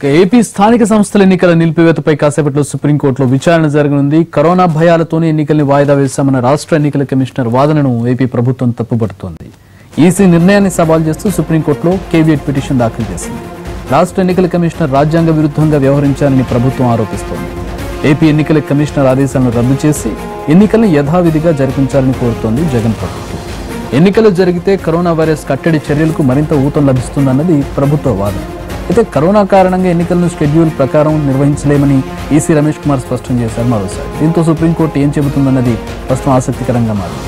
ఇక ఏపీ స్థానిక సంస్థల ఎన్నికల నిలిపివేతపై కాసేపట్లో సుప్రీంకోర్టులో విచారణ జరగనుంది కరోనా భయాలతోనే ఎన్నికల్ని వాయిదా వేశామన్న రాష్ట్ర ఎన్నికల కమిషనర్ వాదనను ఏపీ ప్రభుత్వం తప్పుపడుతోంది ఈసీ నిర్ణయాన్ని సవాల్ చేస్తూ సుప్రీంకోర్టులో కేవీఎట్ పిటిషన్ దాఖలు చేసింది రాష్ట్ర ఎన్నికల కమిషనర్ రాజ్యాంగ విరుద్ధంగా వ్యవహరించారని ప్రభుత్వం ఆరోపిస్తోంది ఏపీ ఎన్నికల కమిషనర్ ఆదేశాలను రద్దు చేసి ఎన్నికలను యథావిధిగా జరిపించాలని కోరుతోంది జగన్ ప్రభుత్వం ఎన్నికలు జరిగితే కరోనా వైరస్ కట్టడి చర్యలకు మరింత ఊతం లభిస్తుందన్నది ప్రభుత్వ వాదన అయితే కరోనా కారణంగా ఎన్నికలను షెడ్యూల్ ప్రకారం నిర్వహించలేమని ఈసీ రమేష్ కుమార్ స్పష్టం చేశారు మరోసారి దీంతో సుప్రీంకోర్టు ఏం చెబుతుందన్నది ప్రస్తుతం ఆసక్తికరంగా మారింది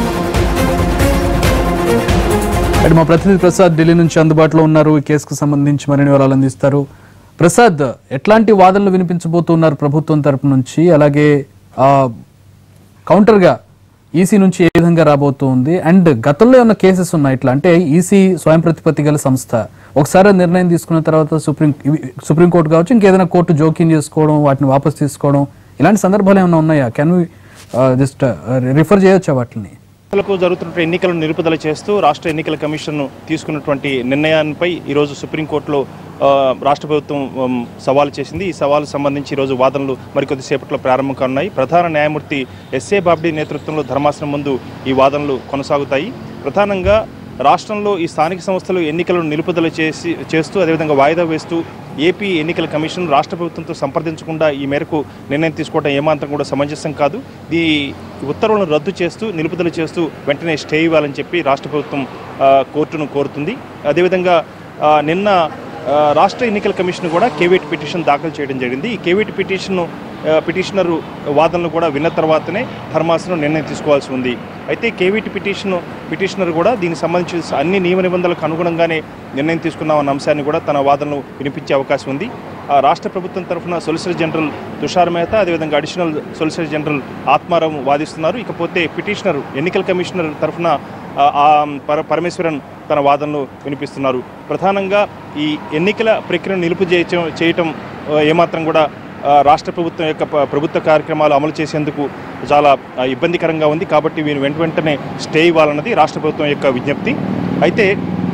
అటు మా ప్రతినిధి ప్రసాద్ ఢిల్లీ నుంచి అందుబాటులో ఉన్నారు ఈ కేసుకు సంబంధించి మరిన్ని వివరాలు అందిస్తారు ప్రసాద్ ఎట్లాంటి వాదనలు వినిపించబోతున్నారు ప్రభుత్వం తరపు నుంచి అలాగే ఆ, కౌంటర్గా ఈసీ నుంచి ఏ విధంగా రాబోతుంది అండ్ గతంలో ఏమైనా కేసెస్ ఉన్నాయి ఇట్లా అంటే ఈసీ స్వయం ప్రతిపత్తి గల సంస్థ ఒకసారి నిర్ణయం తీసుకున్న తర్వాత సుప్రీం ఇవి- సుప్రీంకోర్టు కావచ్చు ఇంకేదైనా కోర్టు జోక్యం చేసుకోవడం వాటిని వాపస్ తీసుకోవడం ఇలాంటి సందర్భాలు ఏమైనా ఉన్నాయా కెన్ జస్ట్ రిఫర్ చేయొచ్చా వాటిని ఎన్నికలకు జరుగుతున్న ఎన్నికలను నిలుపుదల చేస్తూ రాష్ట్ర ఎన్నికల కమిషన్ తీసుకున్నటువంటి నిర్ణయాన్పై ఈరోజు సుప్రీంకోర్టులో ఆ, రాష్ట్ర ప్రభుత్వం ఉమ్, సవాలు చేసింది ఈ సవాలు సంబంధించి ఈరోజు వాదనలు మరికొద్దిసేపట్లో ప్రారంభం కానున్నాయి ప్రధాన న్యాయమూర్తి ఎస్ఏ బాబ్డీ నేతృత్వంలో ధర్మాసనం ముందు ఈ వాదనలు కొనసాగుతాయి ప్రధానంగా రాష్ట్రంలో ఈ స్థానిక సంస్థలు ఎన్నికలను నిలుపుదల చేసి చేస్తూ అదేవిధంగా వాయిదా వేస్తూ ఏపీ ఎన్నికల కమిషన్ రాష్ట్ర ప్రభుత్వంతో సంప్రదించకుండా ఈ మేరకు నిర్ణయం తీసుకోవడం ఏమాత్రం కూడా సమంజసం కాదు ఈ ఉత్తర్వులను రద్దు చేస్తూ నిలుపుదల చేస్తూ వెంటనే స్టే ఇవ్వాలని చెప్పి రాష్ట్ర ప్రభుత్వం ఆ, కోర్టును కోరుతుంది అదేవిధంగా ఆ, నిన్న ఆ, రాష్ట్ర ఎన్నికల కమిషన్ కూడా కేవీట్ పిటిషన్ దాఖలు చేయడం జరిగింది ఈ కేవీట్ పిటిషన్ పిటిషనర్ వాదనలు కూడా విన్న తర్వాతనే ధర్మాసనం నిర్ణయం తీసుకోవాల్సి ఉంది అయితే కేవీటీ పిటిషన్ పిటిషనర్ కూడా దీనికి సంబంధించి అన్ని నియమ నిబంధనలకు అనుగుణంగానే నిర్ణయం తీసుకున్నామన్న అంశాన్ని కూడా తన వాదనలు వినిపించే అవకాశం ఉంది ఆ రాష్ట్ర ప్రభుత్వం తరఫున సొలిసిటర్ జనరల్ తుషార్ మెహతా అదేవిధంగా అడిషనల్ సొలిసిటర్ జనరల్ ఆత్మారావు వాదిస్తున్నారు ఇకపోతే పిటిషనర్ ఎన్నికల కమిషనర్ తరఫున ఆ, ఆ, పర పరమేశ్వరన్ తన వాదనలు వినిపిస్తున్నారు ప్రధానంగా ఈ ఎన్నికల ప్రక్రియను నిలుపు చేయటం చేయటం ఆ, ఏమాత్రం కూడా ఆ, రాష్ట్ర ప్రభుత్వం యొక్క ప- ప్రభుత్వ కార్యక్రమాలు అమలు చేసేందుకు చాలా ఆ, ఇబ్బందికరంగా ఉంది కాబట్టి వీరు వెంట వెంటనే స్టే ఇవ్వాలన్నది రాష్ట్ర ప్రభుత్వం యొక్క విజ్ఞప్తి అయితే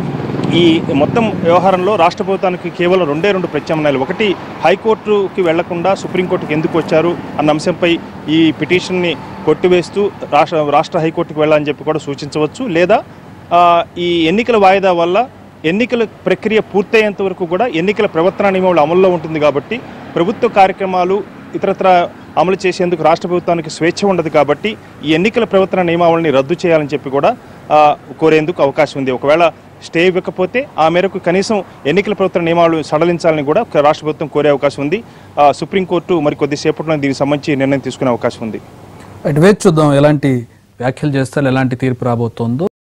ఈ మొత్తం వ్యవహారంలో రాష్ట్ర ప్రభుత్వానికి కేవలం రెండే రెండు ప్రత్యామ్నాయాలు ఒకటి హైకోర్టుకి వెళ్లకుండా సుప్రీంకోర్టుకి ఎందుకు వచ్చారు అన్న అంశంపై ఈ పిటిషన్ని కొట్టివేస్తూ రాష్ట్ర రాష్ట్ర హైకోర్టుకు వెళ్ళాలని చెప్పి కూడా సూచించవచ్చు లేదా ఆ, ఈ ఎన్నికల వాయిదా వల్ల ఎన్నికల ప్రక్రియ పూర్తయ్యేంత వరకు కూడా ఎన్నికల ప్రవర్తన నియమాలు అమల్లో ఉంటుంది కాబట్టి ప్రభుత్వ కార్యక్రమాలు ఇతరత్ర అమలు చేసేందుకు రాష్ట్ర ప్రభుత్వానికి స్వేచ్ఛ ఉండదు కాబట్టి ఈ ఎన్నికల ప్రవర్తన నియమావళిని రద్దు చేయాలని చెప్పి కూడా ఆ, కోరేందుకు అవకాశం ఉంది ఒకవేళ స్టే ఇవ్వకపోతే ఆ మేరకు కనీసం ఎన్నికల ప్రవర్తన నియమావళి సడలించాలని కూడా రాష్ట్ర ప్రభుత్వం కోరే అవకాశం ఉంది ఆ, సుప్రీంకోర్టు మరి కొద్దిసేపట్లో దీనికి సంబంధించి నిర్ణయం తీసుకునే అవకాశం ఉంది అటు వేచి చూద్దాం ఎలాంటి వ్యాఖ్యలు చేస్తారు ఎలాంటి తీర్పు రాబోతోందో